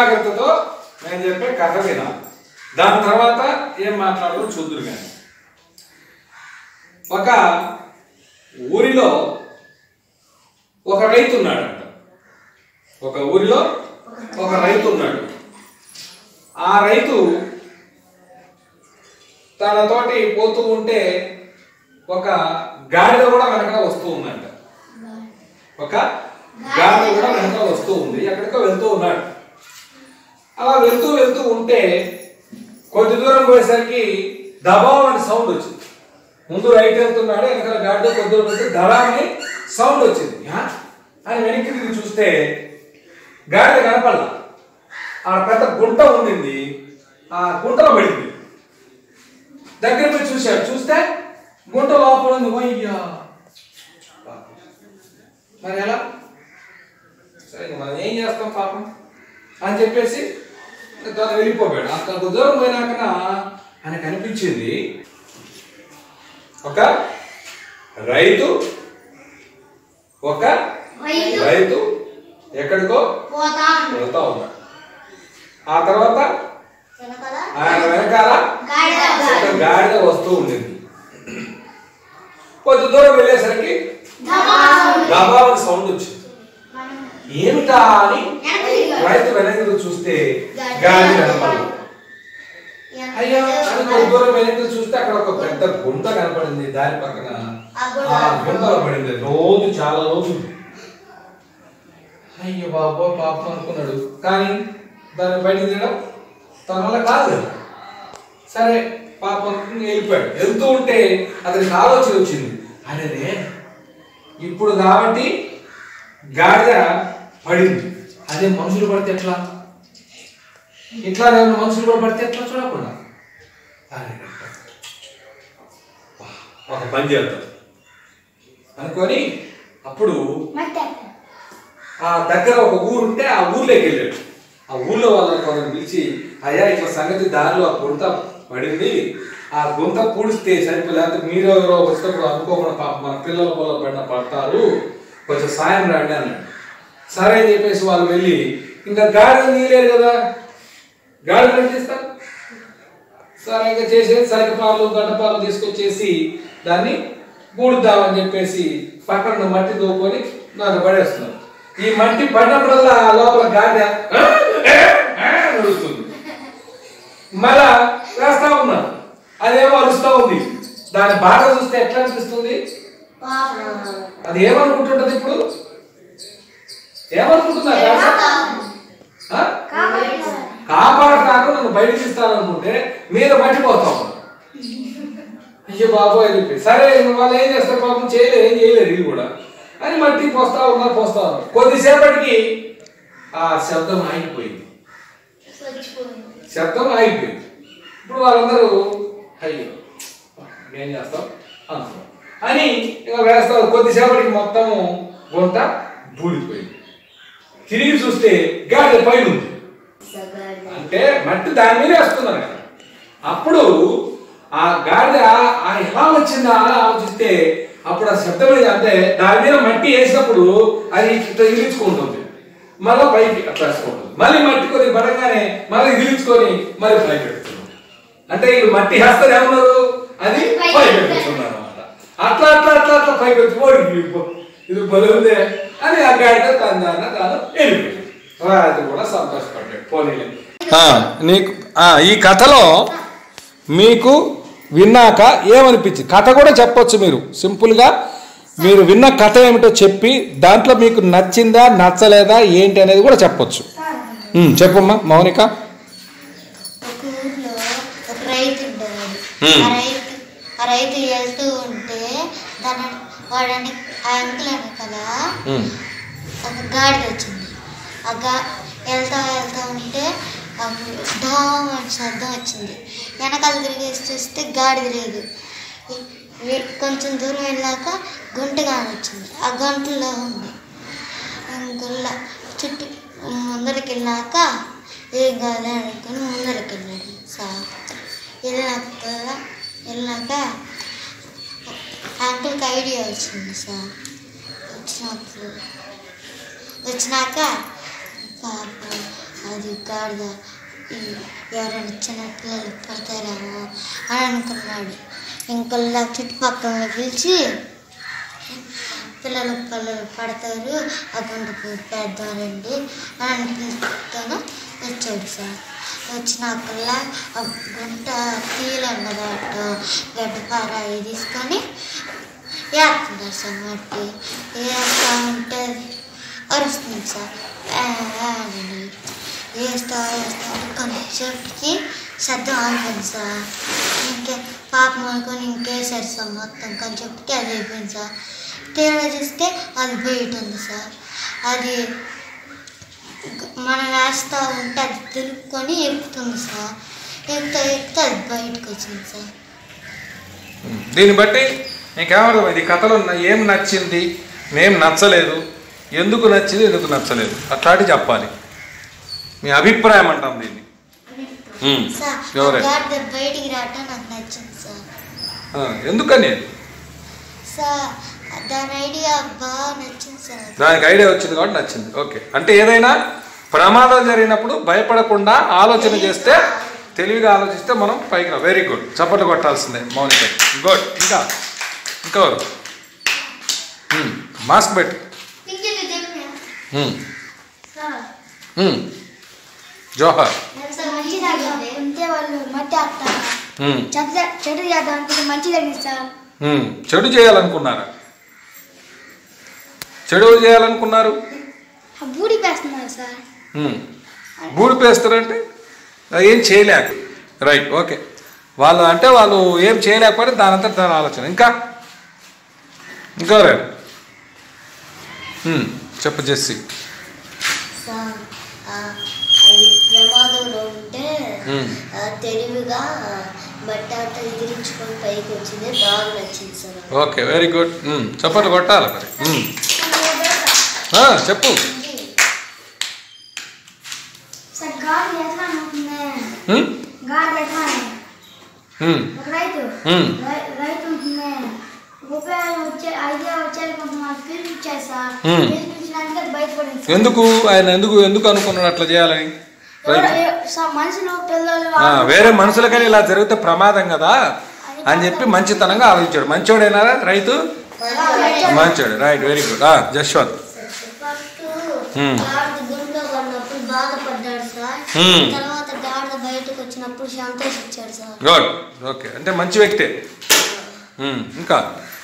ఏకాగ్రతతో నేను చెప్పే కథ వినాలి దాని తర్వాత ఏం మాట్లాడదో చూద్దురు కానీ ఒక ఊరిలో ఒక రైతు ఉన్నాడంట ఒక ఊరిలో ఒక రైతు ఉన్నాడు ఆ రైతు తనతోటి పోతూ ఉంటే ఒక గాడిద కూడా వెనక వస్తూ ఉందంట ఒక గాడిద కూడా వెనక వస్తూ ఉంది ఎక్కడికో వెళ్తూ ఉన్నాడు అలా వెళ్తూ వెళ్తూ ఉంటే కొద్ది దూరం పోయేసరికి దబావ్ అని సౌండ్ వచ్చింది ముందు రైట్ వెళ్తున్నాడు వెనకాల గాడిద కొద్ది దూరం వెళ్తే దడా అని సౌండ్ వచ్చింది యా? అని వెనక్కి తిరిగి చూస్తే గాడిద కనపడలా ఆ పెద్ద గుంట ఉండింది ఆ గుంటలో పడింది దగ్గర పోయి చూశాడు చూస్తే గుంట లోపల ఉంది అయ్యా మరి ఎలా సరే ఇంక మనం ఏం చేస్తాం పాపం అని చెప్పేసి తను వెళ్ళిపోయాడు అక్కడ కొంత దూరం పోయినాక ఆయనకు అనిపించింది ఒక రైతు ఒక రైతు రైతు ఎక్కడికో పోతా వెళ్తా ఉన్నాడు ఆ తర్వాత వెనకాల ఆయన వెనకాల గాడిద ఒక గాడిద వస్తూ ఉండింది కొద్ది దూరం వెళ్ళేసరికి గబాల సౌండ్ వచ్చింది ఏమిటా అని రైతు వెనక్కి చూస్తే గాడి కనపడదు అయ్యా అని కొద్ది దూరం వెనక్కి చూస్తే అక్కడ ఒక పెద్ద గుంట కనపడింది దారి పక్కన ఆ గుంటలో పడింది రోజు చాలా రోజు అయ్యో బాబో పాపం అనుకున్నాడు కానీ దాన్ని బయటికి తీయడం తన వల్ల కాదు కదా సరే పాపం అనుకుని వెళ్ళిపోయాడు వెళ్తూ ఉంటే అతనికి ఆలోచన వచ్చింది అరే ఇప్పుడు కాబట్టి గాడిద పడింది అదే మనుషులు పడితే ఎట్లా ఇట్లా ఏమైనా మనుషులు కూడా పడితే ఎట్లా చూడకుండా అరే ఒక పని చేద్దాం అనుకొని అప్పుడు ఆ దగ్గర ఒక ఊరు ఉంటే ఆ ఊర్లోకి వెళ్ళాడు ఆ ఊర్లో వాళ్ళని కొందరు పిలిచి అయ్యా ఇట్లా సంగతి దారిలో ఆ గుంత పడింది ఆ గుంత పూడిస్తే సరిపోయి లేకపోతే మీరు ఎవరో వచ్చినప్పుడు అనుకోకుండా పాప మన పిల్లల పొలం పడిన పడతారు కొంచెం సాయం రండి అన్నాడు సరే అని చెప్పేసి వాళ్ళు వెళ్ళి ఇంకా గాడి నీలేదు కదా గాడి కట్టిస్తారు సరే ఇంకా చేసేది సరికపాలు గడ్డపాలు తీసుకొచ్చేసి దాన్ని బూడుద్దామని చెప్పేసి పక్కన ఉన్న మట్టి దోకొని నాకు పడేస్తున్నారు ఈ మట్టి పడినప్పుడల్లా ఆ లోపల గాడి నడుస్తుంది మళ్ళా వేస్తా ఉన్నాను అదేమో అరుస్తా ఉంది దాని బాగా చూస్తే ఎట్లా అనిపిస్తుంది అది ఏమనుకుంటుంటది ఇప్పుడు ఏమనుకుంటుంది ఆ గాడిద? ఆ? కాపాడతాను నన్ను బయట తీస్తాననుకుంటే మీద మట్టిపోతాం అయ్యో బాబోయ్ అని చెప్పి సరే ఇంక వాళ్ళు ఏం చేస్తారు పాపం చేయలేరు ఏం చేయలేరు ఇది కూడా అని మట్టి పోస్తా ఉన్నారు పోస్తా ఉన్నారు కొద్దిసేపటికి ఆ శబ్దం ఆగిపోయింది శబ్దం ఆగిపోయింది ఇప్పుడు వాళ్ళందరూ అయ్యో ఏం చేస్తాం అనుకున్నాం అని ఇక వేస్తారు కొద్దిసేపటికి మొత్తము గుంట బూడిపోయింది తిరిగి చూస్తే గాడి పైన ఉంది అంటే మట్టి దాని మీద వేస్తున్నారు కదా అప్పుడు ఆ గాడిద ఆ ఎలా వచ్చిందా అని ఆలోచిస్తే అప్పుడు ఆ శబ్దం మీద అంటే దాని మీద మట్టి వేసినప్పుడు అది ఇట్లా ఇదిలించుకుంటుంది మళ్ళీ పైకి అట్లా వేసుకుంటుంది మళ్ళీ మట్టి కొద్దిగా పడగానే మళ్ళీ ఇదిలించుకొని మళ్ళీ పైకి పెడుతుంది అంటే ఇది మట్టి వేస్తారు ఏమన్నారు అది పైకి పెడుతున్నారు అనమాట అట్లా అట్లా అట్లా అట్లా పైకి పెట్టి ఓడి ఇది బలుందే అని ఆ గాడిద తన దాన్ని తాను వెళ్ళిపోయింది రాజు కూడా సంతోషపడ్డాడు పోనీలే నీకు ఈ కథలో మీకు విన్నాక ఏమనిపించింది కథ కూడా చెప్పొచ్చు మీరు సింపుల్గా మీరు విన్న కథ ఏమిటో చెప్పి దాంట్లో మీకు నచ్చిందా నచ్చలేదా ఏంటి అనేది కూడా చెప్పొచ్చు ఉమ్, చెప్పమ్మా మౌనిక ఒక ఊర్లో ఒక రైతు ఉండేవాడు Hmm. ఆ రైతు ఆ రైతు వెళ్తూ ఉంటే దాని వాడని ఆ అంకుల్ వెనకాల ఉమ్, ఒక గాడిద వచ్చింది ఆ గా వెళ్తా వెళ్తా ఉంటే ఆ ఢామ్ అని శబ్దం వచ్చింది వెనకాల తిరిగేసి చూస్తే గాడిద లేదు ఈ- వీ- కొంచెం దూరం వెళ్ళాక గుంటగా వచ్చింది ఆ గుంటలో ఉంది ఆ గుల్ల చుట్టూ ముందరికి వెళ్ళాక ఏం కాదు అనుకుని ముందరికి వెళ్ళాడు సార్ వెళ్ళాక వెళ్ళాక అంకుల్కి ఐడియా వచ్చింది సార్ వచ్చినప్పుడు వచ్చినాక పాపం ఆ అది గాడిద ఈ ఎవరైనా చిన్న పిల్లలు పడతారేమో అని అనుకున్నాడు ఇంకా చుట్టుపక్కల పిలిచి పిల్లలు పిల్లలు పడతారు ఆ గుండె పెద్దవారండి అని పిలుస్తాను వచ్చాడు సార్ వచ్చినాకల్లా ఆ గుంట తీయలేం కదా అటు గడ్డపార అవి తీసుకొని వేస్తున్నారు సార్ మట్టి వేస్తూ ఉంటే అరుస్తుంది సార్ "ఆ, ఆ" అని వేస్తా వేస్తా కొంచెంసేపటికి శబ్దం ఆగిపోయింది సార్ ఇంకే పాపం అనుకొని ఇంకేసారు సార్ మొత్తం కొంచెంసేపటికి అది అయిపోయింది సార్ తీరా చూస్తే అది బయట ఉంది సార్ అది మనం వేస్తూ ఉంటే అది తిరుక్కొని ఎక్కుతుంది సార్ ఎక్కుతా ఎక్కుతా అది బయటకు వచ్చింది సార్ దీన్ని బట్టి నీకేమర్థం ఇది కథలో న- ఏం నచ్చింది ఏం నచ్చలేదు ఎందుకు నచ్చింది ఎందుకు నచ్చలేదు అట్లాంటి చెప్పాలి మీ అభిప్రాయం అంటాం దీన్ని ఉమ్, సార్ ఎవరే ఆ గాడిద బయటికి రావటం నాకు నచ్చింది సార్ ఆ, ఎందుకని సార్ దాని ఐడియా బాగా నచ్చింది సార్ దానికి ఐడియా వచ్చింది కాబట్టి నచ్చింది ఓకే అంటే ఏదైనా ప్రమాదం జరిగినప్పుడు భయపడకుండా ఆలోచన చేస్తే తెలివిగా ఆలోచిస్తే మనం పైకి రా వెరీ గుడ్ చప్పట్లు కొట్టాల్సిందే మౌనిక గుడ్ ఇంకా ఇంకెవరు ఉమ్, మాస్క్ పెట్టు ఉమ్, ఉమ్. జోహార్ మంచి ఉంటే వాళ్ళు మట్టి ఆపుతారు ఉమ్, చెడు చెడు చేద్దాం అనుకుంటే మంచి జరిగింది సార్ ఉమ్. చెడు చేయాలనుకున్నారా చెడు చేయాలనుకున్నారు ఆ బూడి పేస్తున్నారు సార్ ఉమ్. బూడి పేస్తారంటే అది ఏం చేయలేక రైట్ ఓకే వాళ్ళు అంటే వాళ్ళు ఏం చేయలేకపోతే దాని అంతా దాని ఆలోచన ఇంకా ఇంకా రైట్ చెప్పు జెస్సి సార్ ఆ, అది ప్రమాదంలో ఉంటే మ్మ్. ఆ, తెలివిగా బట్ట అంతా ఎదిరించుకొని పైకి వచ్చింది బాగా నచ్చింది సార్ ఓకే వెరీ గుడ్ చప్పట్లు కొట్టాలి మరి ఉమ్. ఆ, చెప్పు సార్ గాలి ఎట్లా ఉంటుంది ఉమ్, గాలి ఎట్లా ఉమ్, ఒక రైతు ఉమ్. రై- రైతు ఉంటుంది ఉపయోగం వచ్చే ఐడియా వచ్చేది కొంచెం మాకు పిలిపించారు సార్ మ్మ్. పిలిపించడానికి అది బయటపడింది సార్. ఎందుకు ఆయన ఎందుకు ఎందుకు అనుకున్నాడు అట్లా చేయాలని ఎవరో- రైట్ ఏ- సార్ మనుషులు పిల్లలు ఆ, వేరే మనుషులకని ఇలా జరిగితే ప్రమాదం కదా అని చెప్పి మంచితనంగా ఆలోచించాడు మంచోడైనారా రైతు మంచోడు right very good Jaswant first hmm. గాడిద గుండెలో పడినప్పుడు బాధపడ్డాడు సార్ మ్మ్. తర్వాత గాడిద బయటకు వచ్చినప్పుడు సంతోషించాడు సార్ గుడ్ ఓకే అంటే మంచి వ్యక్తే ఉమ్, ఇంకా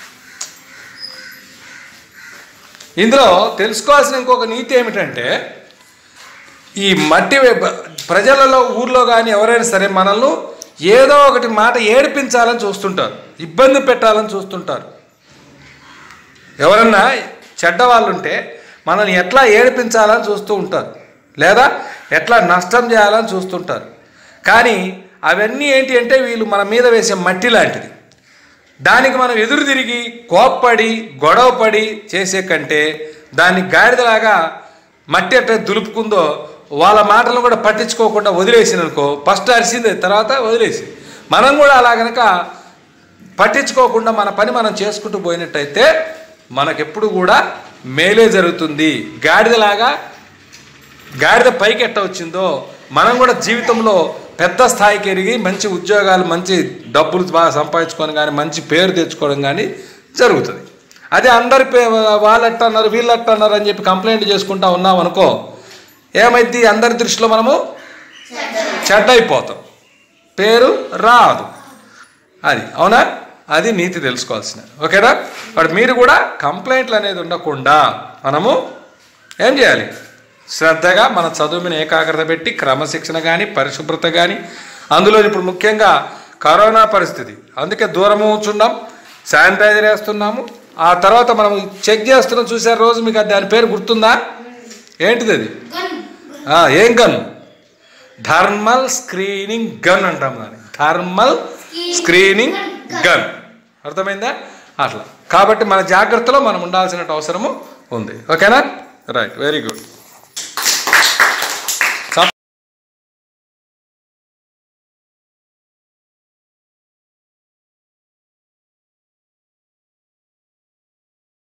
ఇందులో తెలుసుకోవాల్సిన ఇంకొక నీతి ఏమిటంటే ఈ మట్టి వే- ప్రజలలో ఊర్లో కానీ ఎవరైనా సరే మనల్ని ఏదో ఒకటి మాట ఏడిపించాలని చూస్తుంటారు ఇబ్బంది పెట్టాలని చూస్తుంటారు ఎవరన్నా చెడ్డవాళ్ళు ఉంటే మనల్ని ఎట్లా ఏడిపించాలని చూస్తూ ఉంటారు లేదా ఎట్లా నష్టం చేయాలని చూస్తుంటారు కానీ అవన్నీ ఏంటి అంటే వీళ్ళు మన మీద వేసే మట్టి లాంటిది దానికి మనం ఎదురు తిరిగి కోప్పడి గొడవపడి చేసే కంటే దాన్ని గాడిదలాగా మట్టి ఎట్లా దులుపుకుందో వాళ్ళ మాటలను కూడా పట్టించుకోకుండా వదిలేసిననుకో ఫస్ట్ అరిసింది తర్వాత వదిలేసి మనం కూడా అలా గనక పట్టించుకోకుండా మన పని మనం చేసుకుంటూ పోయినట్టయితే మనకెప్పుడు కూడా మేలే జరుగుతుంది గాడిదలాగా గాడిద పైకి ఎట్ట వచ్చిందో మనం కూడా జీవితంలో పెద్ద స్థాయికి ఎరిగి మంచి ఉద్యోగాలు మంచి డబ్బులు బాగా సంపాదించుకొని కానీ మంచి పేరు తెచ్చుకోవడం కానీ జరుగుతుంది అదే అందరి పే వాళ్ళు ఎట్ట అన్నారు వీళ్ళు ఎట్ట అన్నారు అని చెప్పి కంప్లైంట్ చేసుకుంటా ఉన్నాం అనుకో ఏమైంది అందరి దృష్టిలో మనము చెడ్డ అయిపోతాం పేరు రాదు అది అవునా అది నీతి తెలుసుకోవాల్సిన ఓకేనా బట్ మీరు కూడా కంప్లైంట్లు అనేది ఉండకుండా మనము ఏం చేయాలి శ్రద్ధగా మన చదువు మీద ఏకాగ్రత పెట్టి క్రమశిక్షణ కానీ పరిశుభ్రత కానీ అందులో ఇప్పుడు ముఖ్యంగా కరోనా పరిస్థితి అందుకే దూరము ఉంచున్నాం శానిటైజర్ వేస్తున్నాము ఆ తర్వాత మనం చెక్ చేస్తున్నాం చూసారు రోజు మీకు అది దాని పేరు గుర్తుందా ఏంటిది అది ఆ, ఏం గన్ థర్మల్ స్క్రీనింగ్ గన్ అంటాం దాన్ని థర్మల్ స్క్రీనింగ్ గన్ అర్థమైందా అట్లా కాబట్టి మన జాగ్రత్తలో మనం ఉండాల్సిన అవసరము ఉంది ఓకేనా రైట్ వెరీ గుడ్